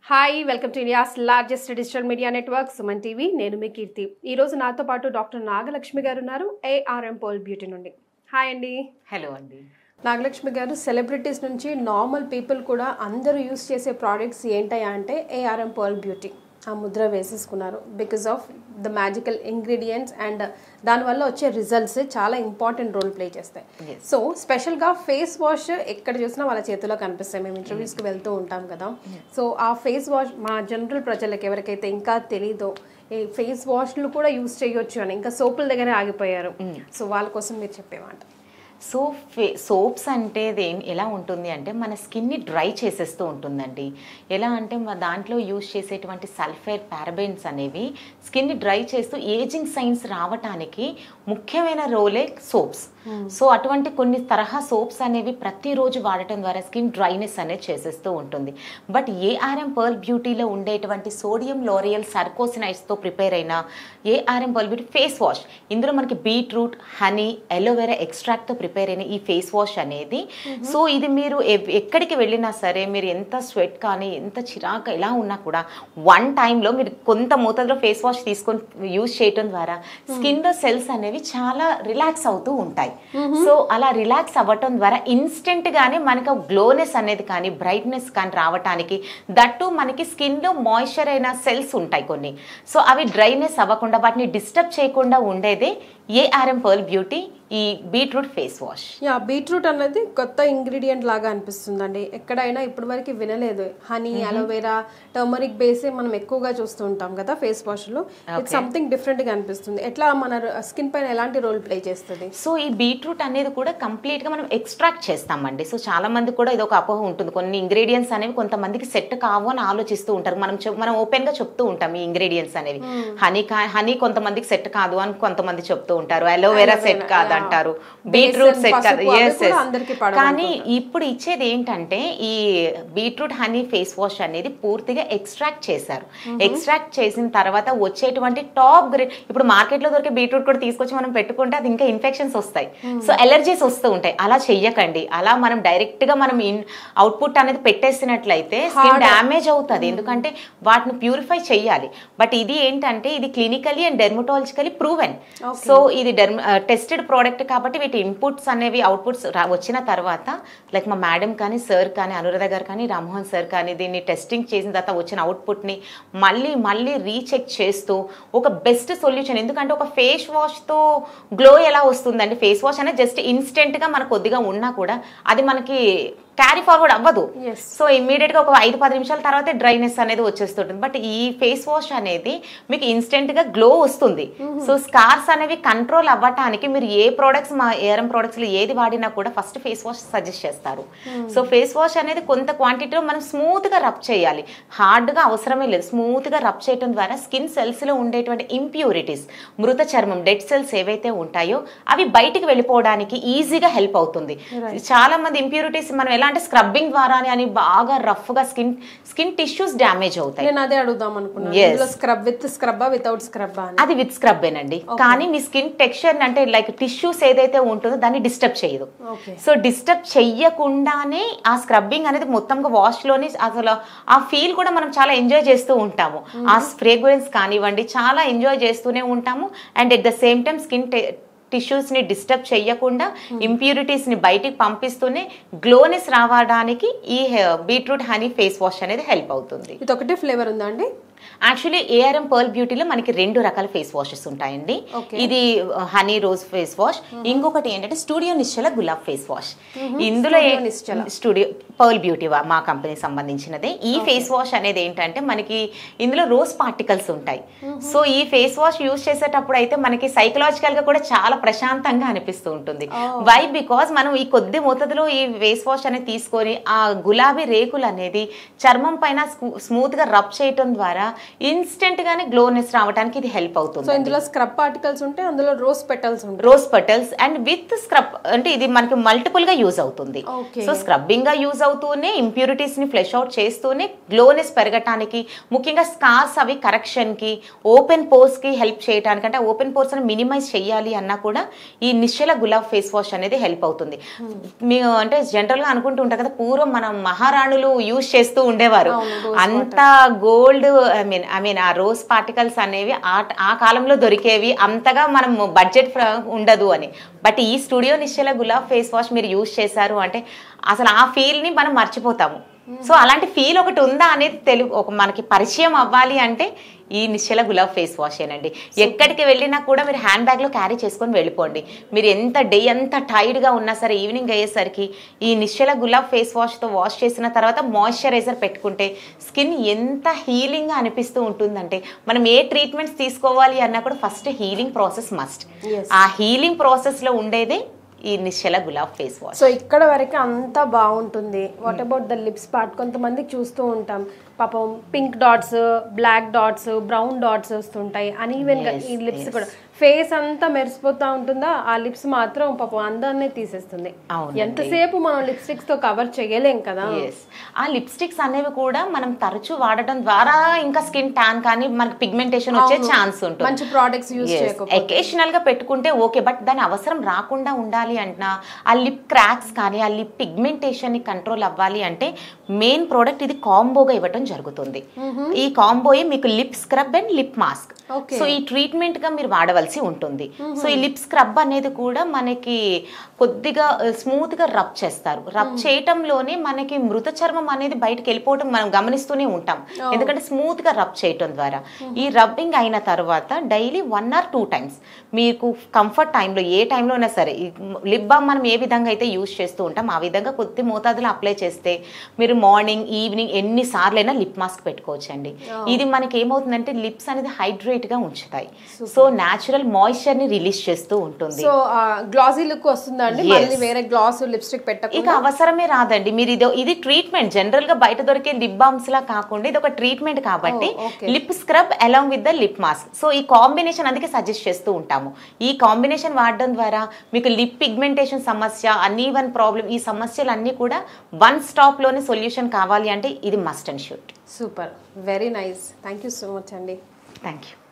Hi welcome to India's largest digital media network Suman TV నేను మీ కీర్తి ఈ రోజు నాతో పాటు డాక్టర్ నాగలక్ష్మి గారు ఉన్నారు ఏఆర్ఎం పోల్ బ్యూటీ నుండి హాయ్ అండి హలో అండి నాగలక్ష్మి గారు సెలబ్రిటీస్ నుంచి నార్మల్ పీపుల్ కూడా అందరూ యూస్ చేసే ప్రోడక్ట్స్ ఏంటయ్యా అంటే ఏఆర్ఎం పర్ల్ బ్యూటీ ఆ ముద్ర వేసేసుకున్నారు because of the magical ingredients and దానివల్ల వచ్చే రిజల్ట్స్ చాలా ఇంపార్టెంట్ రోల్ ప్లే చేస్తాయి Yes. సో స్పెషల్గా ఫేస్ వాష్ ఎక్కడ చూసినా వాళ్ళ చేతిలో కనిపిస్తాయి మేము ఇంటర్వ్యూస్కి వెళ్తూ ఉంటాం కదా సో ఆ ఫేస్ వాష్ మా జనరల్ ప్రజలకు ఎవరికైతే ఇంకా తెలీదో ఈ ఫేస్ వాష్లు కూడా యూస్ చేయొచ్చు అని ఇంకా సోపుల దగ్గరే ఆగిపోయారు సో వాళ్ళ కోసం మీరు చెప్పేమాట సో ఫే సోప్స్ అంటే అది ఏం- ఎలా ఉంటుంది అంటే మన స్కిన్ని డ్రై చేసేస్తూ ఉంటుందండి ఎలా అంటే మా దాంట్లో యూజ్ చేసేటువంటి సల్ఫైడ్ పారబెన్స్ అనేవి స్కిన్ని డ్రై చేస్తూ ఏజింగ్ సైన్స్ రావటానికి ముఖ్యమైన రోలే సోప్స్ సో అటువంటి కొన్ని తరహా సోప్స్ అనేవి ప్రతిరోజు వాడటం ద్వారా స్కిన్ డ్రైనెస్ అనేది చేసేస్తూ ఉంటుంది బట్ ఏఆర్ఎం పర్ల్ బ్యూటీలో ఉండేటువంటి సోడియం లోరియల్ సర్కోసినైట్స్తో ప్రిపేర్ అయిన ARM Pearl Beauty face wash ఇందులో మనకి బీట్రూట్ హనీ ఎలోవెరా ఎక్స్ట్రాక్ట్తో ప్రిపేర్ అయిన ఈ ఫేస్ వాష్ అనేది సో ఇది మీరు ఎవ్- ఎక్కడికి వెళ్ళినా సరే మీరు ఎంత స్వెట్ కానీ ఎంత చిరాకు ఎలా ఉన్నా కూడా వన్ టైంలో మీరు కొంత మోతాదులో ఫేస్ వాష్ తీసుకొని యూజ్ చేయటం ద్వారా స్కిన్లో సెల్స్ అనేవి చాలా రిలాక్స్ అవుతూ ఉంటాయి సో అలా రిలాక్స్ అవ్వటం ద్వారా ఇన్స్టెంట్ గానే మనకు గ్లోనెస్ అనేది కానీ బ్రైట్నెస్ కానీ రావటానికి దట్టు మనకి స్కిన్ లో మాయిశ్చర్ అయిన సెల్స్ ఉంటాయి కొన్ని సో అవి డ్రైనెస్ అవ్వకుండా వాటిని డిస్టర్బ్ చేయకుండా ఉండేదే ఏఆర్ఎం పర్ల్ బ్యూటీ ఈ beetroot face wash yeah beetroot అనేది కొత్త ఇంగ్రీడియంట్ లాగా అనిపిస్తుందండి ఎక్కడైనా ఇప్పటి వరకు వినలేదు హనీ అలోవెరా టర్మరిక్ బేసే మనం ఎక్కువగా చూస్తూ ఉంటాం కదా ఫేస్ వాష్లో ఇది సంథింగ్ డిఫరెంట్ గా అనిపిస్తుంది ఎట్లా మన స్కిన్ పైన ఎలాంటి రోల్ ప్లే చేస్తుంది సో ఈ బీట్రూట్ అనేది కూడా కంప్లీట్ గా మనం ఎక్స్ట్రాక్ట్ చేస్తామండి సో చాలా మంది కూడా ఇది ఒక అపోహ ఉంటుంది కొన్ని ఇంగ్రీడియంట్స్ అనేవి కొంతమందికి సెట్ కావు అని ఆలోచిస్తూ ఉంటారు మనం చెప్- మనం ఓపెన్ గా చెప్తూ ఉంటాం ఈ ఇంగ్రీడియంట్స్ అనేవి హనీ కా హనీ కొంతమందికి సెట్ కాదు అని కొంతమంది చెప్తూ ఉంటారు అలోవెరా సెట్ కాదు అంటారు బీట్రూట్ Besan, సెట్ కాదు పసుపు అవి Yes, కూడా yes. అందరికీ పడవు కానీ ఇప్పుడు ఇచ్చేది ఏంటంటే ఈ బీట్రూట్ హనీ ఫేస్ వాష్ అనేది పూర్తిగా ఎక్స్ట్రాక్ట్ చేశారు ఎక్స్ట్రాక్ట్ చేసిన తర్వాత వచ్చేటువంటి టాప్ గ్రేడ్ ఇప్పుడు మార్కెట్ లో దొరికే బీట్రూట్ కూడా తీసుకొచ్చి మనం పెట్టుకుంటే అది ఇంకా ఇన్ఫెక్షన్స్ వస్తాయి సో ఎలర్జీస్ వస్తూ ఉంటాయి అలా చెయ్యకండి అలా మనం డైరెక్ట్ గా మనం అవుట్పుట్ అనేది పెట్టేసినట్లయితే స్కిన్ డ్యామేజ్ అవుతుంది ఎందుకంటే వాటిని ప్యూరిఫై చెయ్యాలి బట్ ఇది ఏంటంటే ఇది clinically and dermatologically proven so ఇది డెర్మ టెస్టెడ్ ప్రోడక్ట్ కాబట్టి వీటి ఇన్పుట్స్ అనేవి అవుట్పుట్స్ వచ్చిన తర్వాత లైక్ మా మేడం కానీ సార్ కానీ అనురాధ గారు కానీ రామ్మోహన్ సార్ కానీ దీన్ని టెస్టింగ్ చేసిన తర్వాత వచ్చిన అవుట్పుట్ని మళ్ళీ మళ్ళీ రీచెక్ చేస్తూ ఒక బెస్ట్ సొల్యూషన్ ఎందుకంటే ఒక ఫేస్ వాష్తో గ్లో ఎలా వస్తుందండి ఫేస్ వాష్ అనేది జస్ట్ ఇన్స్టెంట్గా మనకు కొద్దిగా ఉన్నా కూడా అది మనకి క్యారీ ఫార్వర్డ్ అవ్వదు Yes. సో ఇమ్మీడియట్ గా ఒక ఐదు పది నిమిషాల తర్వాతే డ్రైనెస్ అనేది వచ్చేస్తుంటుంది బట్ ఈ ఫేస్ వాష్ అనేది మీకు ఇన్స్టెంట్ గా గ్లో వస్తుంది సో స్కార్స్ అనేవి కంట్రోల్ అవ్వటానికి మీరు ఏ ప్రోడక్ట్స్ మా ఏరం ప్రోడక్ట్స్ లో ఏది వాడినా కూడా ఫస్ట్ ఫేస్ వాష్ సజెస్ట్ చేస్తారు సో ఫేస్ వాష్ అనేది కొంత క్వాంటిటీలో మనం స్మూత్ గా రబ్ చేయాలి హార్డ్ గా అవసరమే లేదు స్మూత్ గా రబ్ చేయడం ద్వారా స్కిన్ సెల్స్ లో ఉండేటువంటి ఇంప్యూరిటీస్ మృత చర్మం డెడ్ సెల్స్ ఏవైతే ఉంటాయో అవి బయటికి వెళ్ళిపోవడానికి ఈజీగా హెల్ప్ అవుతుంది చాలా మంది ఇంప్యూరిటీస్ మనం ఎలా అంటే స్క్రబ్బింగ్ ద్వారానే అని బాగా రఫ్ గా స్కిన్ స్కిన్ టిష్యూస్ డ్యామేజ్ అవుతాయి నేను అదే అడుగుదాం అనుకున్నాను Yes. ఇందులో స్క్రబ్ విత్ స్క్రబ్బా వితౌట్ స్క్రబ్బా అని అది విత్ స్క్రబ్బేనండి కానీ మీ స్కిన్ టెక్స్చర్ అంటే లైక్ టిష్యూస్ ఏదైతే ఉంటుందో దాన్ని డిస్టర్బ్ చేయదు ఓకే సో డిస్టర్బ్ చెయ్యకుండానే ఆ స్క్రబ్బింగ్ అనేది మొత్తంగా వాష్ లోని అసలు ఆ ఫీల్ కూడా మనం చాలా ఎంజాయ్ చేస్తూ ఉంటాము ఆ ఫ్రేగ్రెన్స్ కానివ్వండి చాలా ఎంజాయ్ చేస్తూనే ఉంటాము and at the same time skin tissues ని డిస్టర్బ్ చేయకుండా ఇంప్యూరిటీస్ ని బయటికి పంపిస్తూనే గ్లోనెస్ రావడానికి ఈ బీట్రూట్ హనీ ఫేస్ వాష్ అనేది హెల్ప్ అవుతుంది ఇది ఒకటే ఫ్లేవర్ ఉందా అండి యాక్చువల్లీ ఏఆర్ఎం పర్ల్ బ్యూటీలో మనకి రెండు రకాల ఫేస్ వాషెస్ ఉంటాయండి Okay. ఇది హనీ రోజ్ ఫేస్ వాష్ ఇంకొకటి ఏంటంటే studio Nischala Gulab face wash ఇందులో Studio Nischala. Studio pearl beauty మా కంపెనీకి సంబంధించినదే ఈ ఫేస్ వాష్ అనేది ఏంటంటే మనకి ఇందులో రోజ్ పార్టికల్స్ ఉంటాయి సో ఈ ఫేస్ వాష్ యూజ్ చేసేటప్పుడు అయితే మనకి సైకలాజికల్ గా కూడా చాలా ప్రశాంతంగా అనిపిస్తూ ఉంటుంది వై బికాస్ మనం ఈ కొద్ది మోతాదులో ఈ ఫేస్ వాష్ అనేది తీసుకొని ఆ గులాబీ రేకులు అనేది చర్మం పైన స్మూత్ గా రబ్ చేయటం ద్వారా ఇన్స్టెంట్ గానే గ్లోనెస్ రావడానికి ఇది హెల్ప్ సో అవుతుంది ఇందులో స్క్రబ్ పార్టికల్స్ ఉంటాయి అందులో రోజ్ పెటల్స్ ఉంటాయి rose petals and with scrub అంటే ఇది మనకి మల్టిపుల్ గా యూజ్ అవుతుంది Okay. సో స్క్రబ్బింగ్ గా యూజ్ అవుతూనే ఇంప్యూరిటీస్ ని ఫ్లెష్ అవుట్ చేస్తూనే గ్లోనెస్ పెరగటానికి ముఖ్యంగా స్కార్స్ అవి కరెక్షన్ కి ఓపెన్ పోర్స్ కి హెల్ప్ చేయడానికి అంటే ఓపెన్ పోర్స్ ని మినిమైజ్ చేయాలి అన్నా కూడా ఈ నిశ్చల గులాబ్ ఫేస్ వాష్ అనేది హెల్ప్ అవుతుంది మేము అంటే జనరల్ గా అనుకుంటూ ఉంటాం కదా పూర్వం మనం మహారాణులు యూజ్ చేస్తూ ఉండేవారు అవును, rose అంత gold I mean I mean ఆ రోజ్ పార్టికల్స్ అనేవి ఆ ఆ కాలంలో దొరికేవి అంతగా మనం బడ్జెట్ ఉండదు అని బట్ ఈ studio Nischala Gulab face wash మీరు యూజ్ చేశారు అంటే అసలు ఆ ఫీల్ ని మనం మర్చిపోతాము సో అలాంటి ఫీల్ ఒకటి ఉందా అనేది తెలుగు ఒక మనకి పరిచయం అవ్వాలి అంటే ఈ నిశ్చల గులాబ్ ఫేస్ వాష్ ఏనండి ఎక్కడికి వెళ్ళినా కూడా మీరు హ్యాండ్ బ్యాగ్ లో క్యారీ చేసుకొని వెళ్ళిపోండి మీరు ఎంత డే అంత టైర్డ్ గా ఉన్నా సరే ఈవినింగ్ అయ్యేసరికి ఈ నిశ్చల గులాబ్ ఫేస్ వాష్ తో వాష్ చేసిన తర్వాత మాయిశ్చరైజర్ పెట్టుకుంటే స్కిన్ ఎంత హీలింగ్ గా అనిపిస్తూ ఉంటుందంటే మనం ఏ ట్రీట్మెంట్స్ తీసుకోవాలి అన్నా కూడా first healing process must Yes. ఆ హీలింగ్ ప్రాసెస్ లో ఉండేదే ఈ Nischala Gulab face wash so ఇక్కడ వరకు అంతా బాగుంటుంది what about the lips part కొంతమంది చూస్తూ ఉంటాం పాపం pink dots black dots brown dots వస్తుంటాయి అన్ఈవెన్ గా Yes, ఈ లిప్స్ yes. కూడా ఫేస్ అంతా మెరిసిపోతా ఉంటుందా ఆ లిప్స్ మాత్రం పాపం అందాన్నే తీసేస్తుంది అవునండి. ఎంతసేపు మనం లిప్స్టిక్స్ తో కవర్ చేయలేం కదా ఎస్ ఆ లిప్స్టిక్స్ అనేవి కూడా మనం తరచూ వాడటం ద్వారా ఇంకా స్కిన్ ట్యాన్ కానీ మనకి పిగ్మెంటేషన్ వచ్చే అవును. ఛాన్స్ ఉంటుంది మంచి ప్రోడక్ట్స్ యూజ్ చేయకపోతే ఎకేషనల్ గా పెట్టుకుంటే ఓకే బట్ దాని అవసరం రాకుండా ఉండాలి అంటున్నా ఆ లిప్ క్రాక్స్ కానీ ఆ లిప్ పిగ్మెంటేషన్ ని కంట్రోల్ అవ్వాలి అంటే మెయిన్ ప్రోడక్ట్ ఇది కాంబోగా ఇవ్వటం జరుగుతుంది ఈ కాంబోయే మీకు lip scrub and lip mask Okay. So ఈ ట్రీట్మెంట్ గా మీరు వాడవలసి ఉంటుంది సో ఈ లిప్ స్క్రబ్ అనేది కూడా మనకి కొద్దిగా స్మూత్ గా రబ్ చేస్తారు రబ్ చేయటంలోనే మనకి మృత చర్మం అనేది బయటకు వెళ్ళిపోవటం మనం గమనిస్తూనే ఉంటాం ఎందుకంటే స్మూత్ గా రబ్ చేయటం ద్వారా ఈ రబ్బింగ్ అయిన తర్వాత daily one or two times మీకు కంఫర్ట్ టైంలో ఏ టైంలో అయినా సరే లిప్ బామ్ మనం ఏ విధంగా అయితే యూజ్ చేస్తూ ఉంటాం ఆ విధంగా కొద్ది మోతాదులో అప్లై చేస్తే మీరు మార్నింగ్ ఈవినింగ్ ఎన్ని సార్లైనా లిప్ మాస్క్ పెట్టుకోవచ్చు అండి ఇది మనకి ఏమవుతుందంటే లిప్స్ అనేది హైడ్రేట్ గా ఉంచుతాయి సో న్యాచురల్ మాయిశ్చర్ ని రిలీజ్ చేస్తూ ఉంటుంది సో గ్లాసీ లుక్ వస్తుందా అండి Yes. మళ్ళీ వేరే గ్లాస్ లిప్స్టిక్ ఇక పెట్టకుండా అవసరమే రాదండి మీరు ఇది ఇది ట్రీట్మెంట్ జనరల్ గా బయట దొరికే లిప్ బామ్స్ లా కాకుండా ఇది ఒక ట్రీట్మెంట్ కాబట్టి Oh, okay. Lip scrub along with the lip mask so ఈ కాంబినేషన్ అందుకే సజెస్ట్ చేస్తూ ఉంటాము ఈ కాంబినేషన్ వాడడం ద్వారా మీకు లిప్ పిగ్మెంటేషన్ సమస్య అన్ఈవన్ ప్రాబ్లం ఈ సమస్యలు అన్నీ కూడా వన్ స్టాప్ లోనే సొల్యూషన్ కావాలి అంటే ఇది must and shoot super very nice thank you so much అండి థ్యాంక్ యూ